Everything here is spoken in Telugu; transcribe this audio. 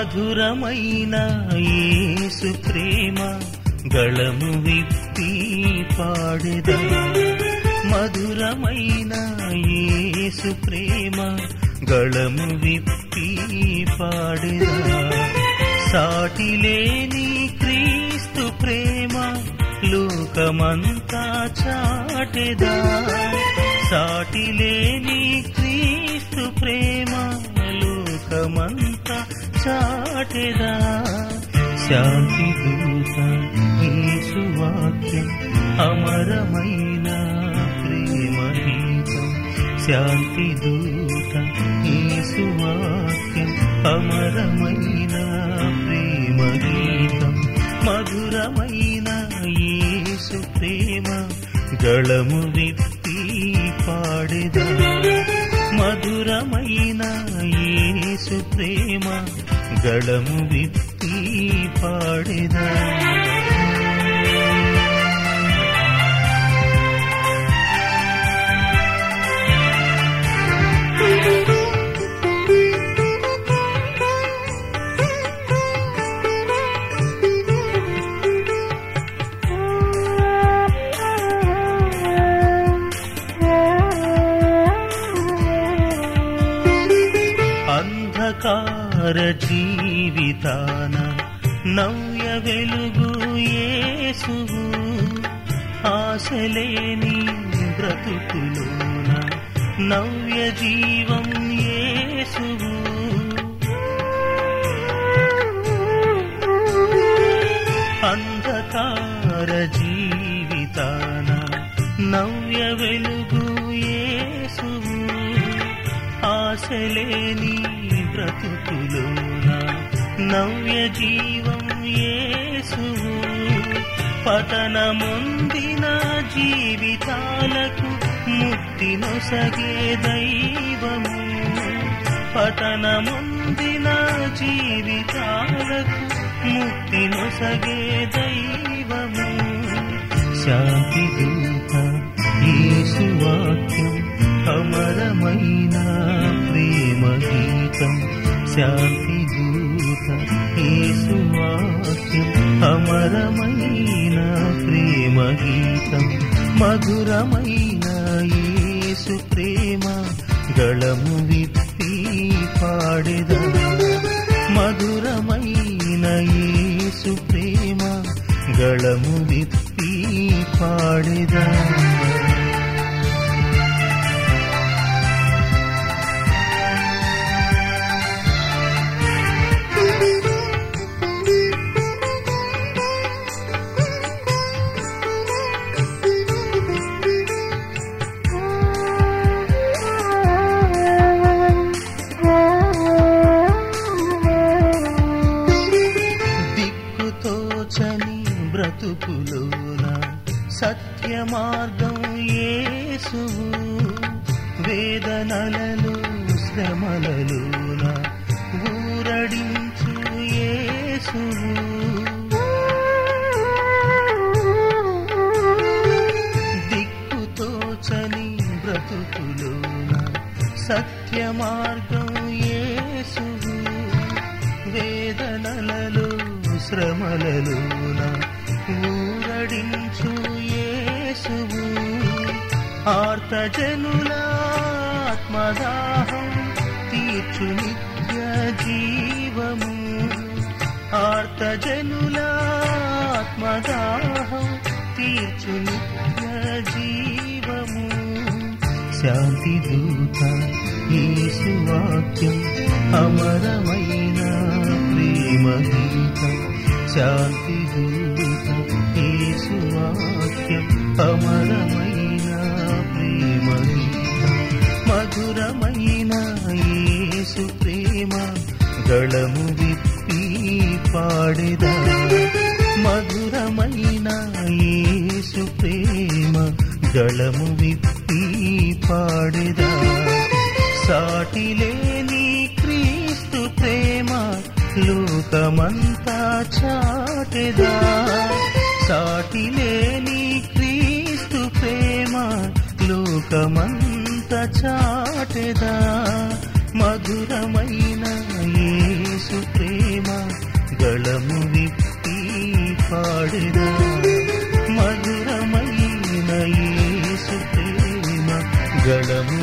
మధురమైన యేసు ప్రేమ గళము విప్పి పాడెదా మధురమైన యేసు ప్రేమ గళము విప్పి పాడెదా సాటి లేని క్రీస్తు ప్రేమ లోకమంతా చాటెదా సాటి లేని క్రీస్తు ప్రేమ లోకమంతా చాటెదా శాంతి దూత యేసు వాక్యం అమరమైన ప్రేమ గీతం శాంతి దూత యేసు వాక్యం అమరమైన ప్రేమ గీతం మధురమైన యేసు ప్రేమ గళము విప్పి పాడెదా మధురమైన యేసు ప్రేమ గళము విప్పి పాడెదా అంధకార జీవితాన నవ్య వెలుగు యేసువు ఆశలేని బ్రతుకులోన నవ్య జీవం యేసువు అంధకార జీవితాన నవ్య వెలుగు యేసువు ఆశలేని బ్రతుకులోన నవ్య జీవం యేసువు పతనముందిన జీవితాలకు ముక్తినొసగే దైవము పతనముందిన జీవితాలకు ముక్తినొసగే దైవము శాంతి దూత యేసు వాక్యం అమరమైన ప్రేమ గీతం శాంతి దూత యేసు వాక్యం అమరమైన ప్రేమ గీతం మధురమైన యేసు ప్రేమ గళము విప్పి పాడెదా మధురమైన యేసు ప్రేమ గళము విప్పి పాడెదా దిక్కుతోచని బ్రతుకులోన సత్య మార్గం యేసువు వేదనలలో శ్రమలలోన ఊరడించు యేసువు దిక్కుతోచని బ్రతుకులోన సత్య మార్గం యేసువు వేదనలలో శ్రమలలోన ఊరడించు యేసువు ఆర్తజనుల ఆత్మదాహం తీర్చు నిత్య జీవము ఆర్తజనుల ఆత్మదాహం తీర్చు నిత్య జీవము శాంతి దూత యేసు వాక్యం అమరమైన ప్రేమ గీతం శాంతి దూత యేసు వాక్యం అమరమైన ప్రేమ గీతం మధురమైన యేసు ప్రేమ గళము విప్పి పాడెదా మధురమైన యేసు ప్రేమ గళము విప్పి పాడెదా సాటి లేని క్రీస్తు ప్రేమ లోకమంతా చాటెదా సాటి లేని క్రీస్తు ప్రేమ లోకమంతా చాటెదా మధురమైన యేసు యేసు ప్రేమ గళము విప్పి పాడెదా మధురమైన యేసు ప్రేమ గళము